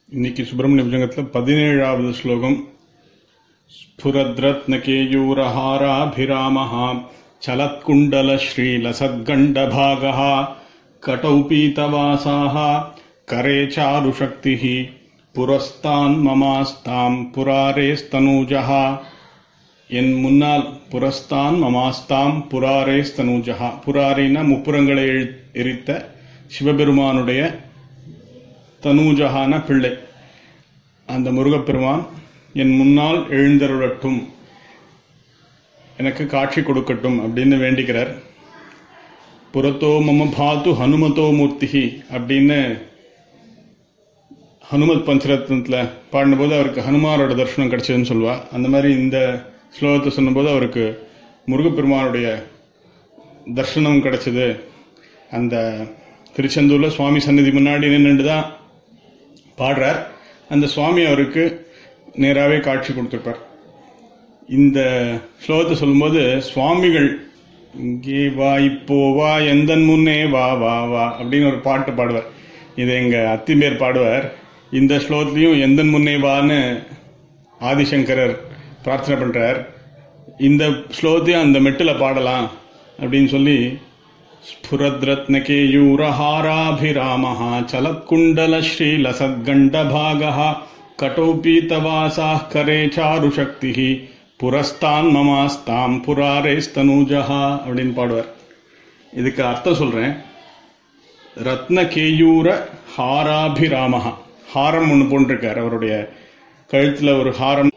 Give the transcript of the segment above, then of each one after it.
இன்னைக்கு சுப்பிரமணிய புஜங்கத்தில் பதினேழாவது ஸ்லோகம் स्फुरद्रत्नकेयूरहाराभिरामः चलत्कुण्डलश्रीलसद्गण्डभागः कटौ पीतवासाः करे चारुशक्तिः புரஸ்தான்மமாஸ்தாம் புராரேஸ்தனூஜः என் முன்னால் புரஸ்தான் மமாஸ்தாம் புராரேஸ்தனூஜா புராரின முப்புறங்களை எழி- எரித்த சிவபெருமானுடைய தனூஜகான பிள்ளை அந்த முருகப்பெருமான் என் முன்னால் எழுந்தருளட்டும் எனக்கு காட்சி கொடுக்கட்டும் அப்படின்னு வேண்டிக்கிறார் புறத்தோ மம பாத்து ஹனுமதோ மூர்த்திகி அப்படின்னு ஹனுமத் பஞ்சரத்னத்தில் பாடினபோது அவருக்கு ஹனுமாரோட தரிசனம் கிடைச்சதுன்னு சொல்லுவா அந்த மாதிரி இந்த ஸ்லோகத்தை சொன்னபோது அவருக்கு முருகப்பெருமானுடைய தர்சனம் கிடைச்சது அந்த திருச்செந்தூரில் சுவாமி சந்நிதி முன்னாடி நின்றுட்டு தான் பாடுறார் அந்த சுவாமி அவருக்கு நேராகவே காட்சி கொடுத்துருப்பார் இந்த ஸ்லோகத்தை சொல்லும்போது சுவாமிகள் இங்கே வா இப்போ வா எந்தன் முன்னே வா வா வா அப்படின்னு ஒரு பாட்டு பாடுவார் இதை எங்கள் அத்திம்பேர் பாடுவார் இந்த ஸ்லோகத்துலையும் எந்தன் முன்னே வான்னு ஆதிசங்கரர் பிரார்த்தனை பண்ணுறார் இந்த ஸ்லோகத்தையும் அந்த மெட்டில் பாடலாம் அப்படின்னு சொல்லி स्फुरद्रत्नकेयूरहाराभिरामः चलत्कुण्डलश्रीलसद्गण्डभागः कटौ पीतवासाः करे चारुशक्तिः புரஸ்தான் மமாஸ்தாம் புராரேஸ்தனூஜஹா அப்படின்னு பாடுவார் இதுக்கு அர்த்தம் சொல்றேன் ரத்ன கேயூர ஹாராபிராமஹா ஹாரம் ஒன்று போட்டிருக்கார் அவருடைய கழுத்துல ஒரு ஹாரம்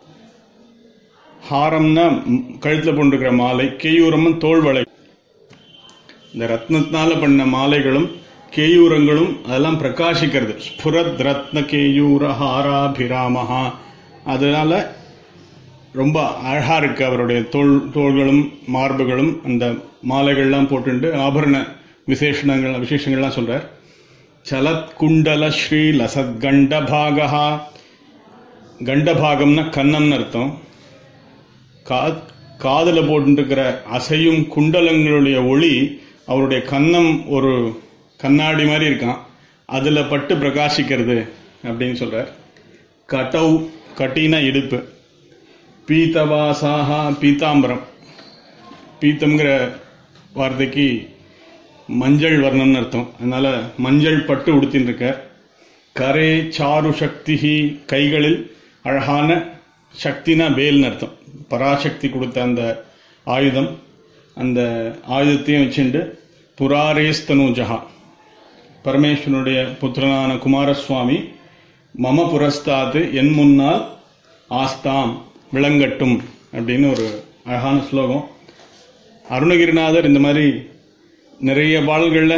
ஹாரம்னா ம், கழுத்துல போட்டிருக்கிற மாலை கேயூரம்னு தோள்வளை இந்த ரத்னத்தினால பண்ண மாலைகளும் கேயூரங்களும் அதெல்லாம் பிரகாசிக்கிறது ஸ்புரத் ரத்ன கேயூர ஹாராபிராமஹா அதனால ரொம்ப அழகா இருக்கு அவருடைய தோள் தோள்களும் மார்புகளும் அந்த மாலைகள்லாம் போட்டுண்டு ஆபரண விசேஷணங்கள் விசேஷங்கள்லாம் சொல்றார் சலத் குண்டல ஸ்ரீ லசத் கண்டபாகா கண்டபாகம்னா கன்னம்னு அர்த்தம் கா காதில் போட்டுருக்கிற அசையும் குண்டலங்களுடைய ஒளி அவருடைய கன்னம் ஒரு கண்ணாடி மாதிரி இருக்கான் அதில் பட்டு பிரகாசிக்கிறது அப்படின்னு சொல்றார் கட்டௌ கட்டினா இடுப்பு பீத்தவாசாக பீதாம்பரம் பீத்தம்ங்கிற வார்த்தைக்கு மஞ்சள் வர்ணம்னு அர்த்தம் அதனால மஞ்சள் பட்டு உடுத்தின்னு இருக்கார் கரே சாரு சக்தி கைகளில் அழகான சக்தினா வேல்னு அர்த்தம் பராசக்தி கொடுத்த அந்த ஆயுதம் அந்த ஆயுதத்தையும் வச்சுண்டு புராரேஸ்தனூஜகா பரமேஸ்வரனுடைய புத்திரனான குமாரசுவாமி மம புரஸ்தாத்து என் முன்னால் ஆஸ்தாம் விளங்கட்டும் அப்படின்னு ஒரு அழகான ஸ்லோகம் அருணகிரிநாதர் இந்த மாதிரி நிறைய பாடல்களில்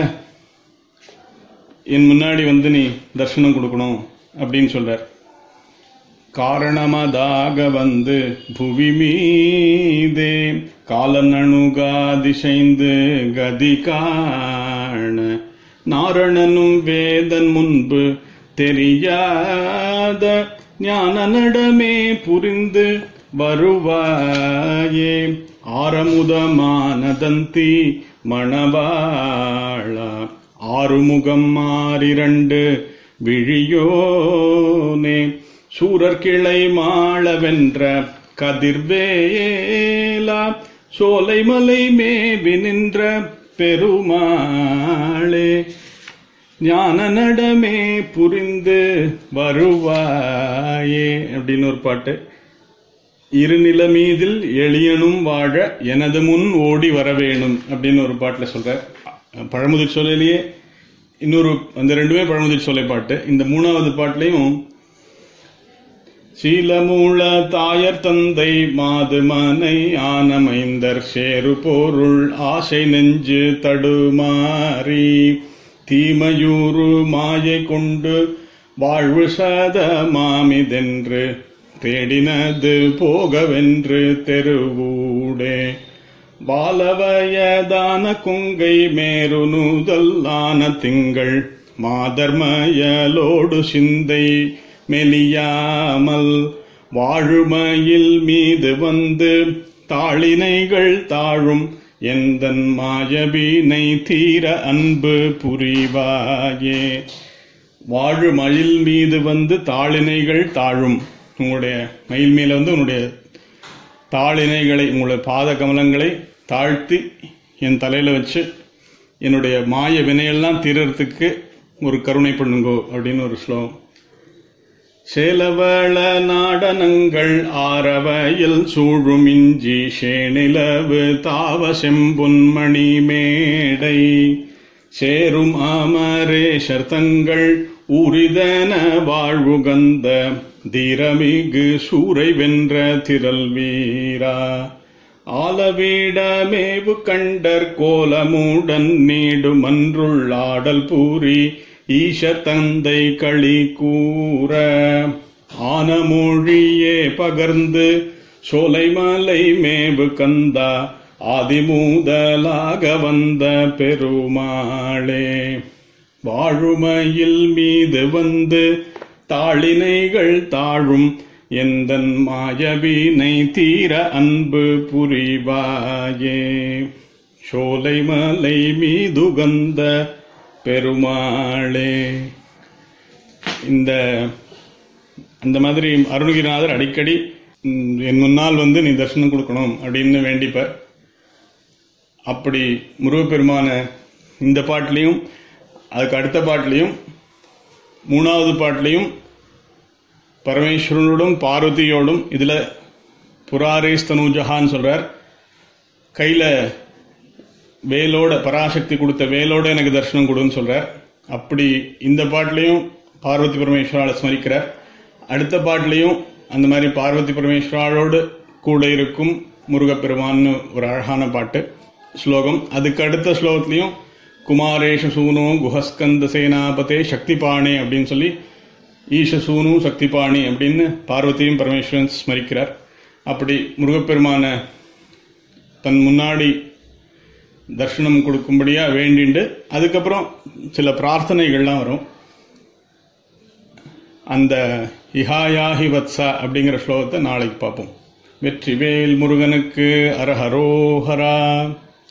என் முன்னாடி வந்து நீ தர்சனம் கொடுக்கணும் அப்படின்னு சொல்றார் காரணமதாக வந்து புவி மீதே காலனணுகாதிசைந்து கதி காண நாரணனும் வேதன் முன்பு தெரியாத ஞான நடமே புரிந்து வருவாயே ஆரமுதமானதந்தி மணவாளா ஆறுமுகம் மாறிரண்டு விழியோனே சூரர் கிளை மாளவென்ற கதிர்வேலா சோலைமலை மேவி நின்ற பெருமாளே ஞான நடமே புரிந்து வருவாயே அப்படின்னு ஒரு பாட்டு இருநில மீதில் எளியனும் வாழ எனது முன் ஓடி வரவேணும் அப்படின்னு ஒரு பாட்டில் சொல்றார் பழமுதிர் சொல்லையிலேயே இன்னொரு அந்த ரெண்டுமே பழமுதிர் சொல்லை பாட்டு இந்த மூணாவது பாட்டுலையும் சீலமூல தாயர் தந்தை மாதுமனை ஆனமைந்தர் சேரு பொருள் ஆசை நெஞ்சு தடுமாறி தீமையூறு மாயை கொண்டு வாழ்வு சத மாமிதென்று தேடினது போகவென்று தெருவூடே பாலவயதான குங்கை மேருநுதல்லான திங்கள் மாதர்மயலோடு சிந்தை மெலியாமல் வாழுமையில் மீது வந்து தாளினைகள் தாழும் எந்தன் மாயவினை தீர அன்பு புரிவாயே வாழு மயில் மீது வந்து தாளினைகள் தாழும் உங்களுடைய மயில் மேல வந்து உன்னுடைய தாளினைகளை உங்களுடைய பாத கமலங்களை தாழ்த்தி என் தலையில வச்சு என்னுடைய மாய வினையெல்லாம் தீரறதுக்கு ஒரு கருணை பண்ணுங்கோ அப்படின்னு ஒரு ஸ்லோகம் சேலவள நாடனங்கள் ஆரவையில் சூழும் இஞ்சி சேனிலவு தாவ செம்பொன்மணி மேடை சேரும் அமரேஷர் தங்கள் உரிதன வாழ்வுகந்த தீரமிகு சூரை வென்ற திரள் வீரா ஆலவீடமேவு கண்டர் கோலமுடன் நீடுமன்றுள் ஆடல் பூரி ஈஷர் தந்தை களி கூற ஆனமொழியே பகர்ந்து சோலைமலை மேவு கந்தா ஆதிமூதலாக வந்த பெருமாளே வாழுமையில் மீது வந்து தாளினைகள் தாழும் எந்தன் மாயவினை தீர அன்பு புரிவாயே சோலைமலை மீதுகந்த பெருமாளே இந்த அந்த மாதிரி அருணகிரிநாதர் அடிக்கடி ம், என் முன்னால் வந்து நீ தரிசனம் கொடுக்கணும் அப்படின்னு வேண்டிப்பார் அப்படி முருகப்பெருமான இந்த பாட்டிலையும் அதுக்கு அடுத்த பாட்டிலையும் மூணாவது பாட்டிலையும் பரமேஸ்வரனோடும் பார்வதியோடும் இதில் புராரேஸ் தனுஜஹான்னு சொல்றார் கையில் வேலோட பராசக்தி கொடுத்த வேலோட எனக்கு தரிசனம் கொடுன்னு சொல்றார் அப்படி இந்த பாட்டிலையும் பார்வதி பரமேஸ்வரால ஸ்மரிக்கிறார் அடுத்த பாட்டிலையும் அந்த மாதிரி பார்வதி பரமேஸ்வராளோடு கூட இருக்கும் முருகப்பெருமான்னு ஒரு அழகான பாட்டு ஸ்லோகம் அதுக்கு அடுத்த ஸ்லோகத்திலையும் குமாரேஷ சூனோ குஹஸ்கந்த சேனாபதே சக்திபாணே அப்படின்னு சொல்லி ஈஷ சூனு சக்திபாணி அப்படின்னு பார்வதியும் பரமேஸ்வரன் ஸ்மரிக்கிறார் அப்படி முருகப்பெருமான தன் முன்னாடி தர்ஷனம் கொடுக்கும்படியா வேண்டிண்டு அதுக்கப்புறம் சில பிரார்த்தனைகள்லாம் வரும் அந்த இஹாயாஹி வத்சா அப்படிங்கிற ஸ்லோகத்தை நாளைக்கு பார்ப்போம் வெற்றிவேல் முருகனுக்கு அரஹரோஹரா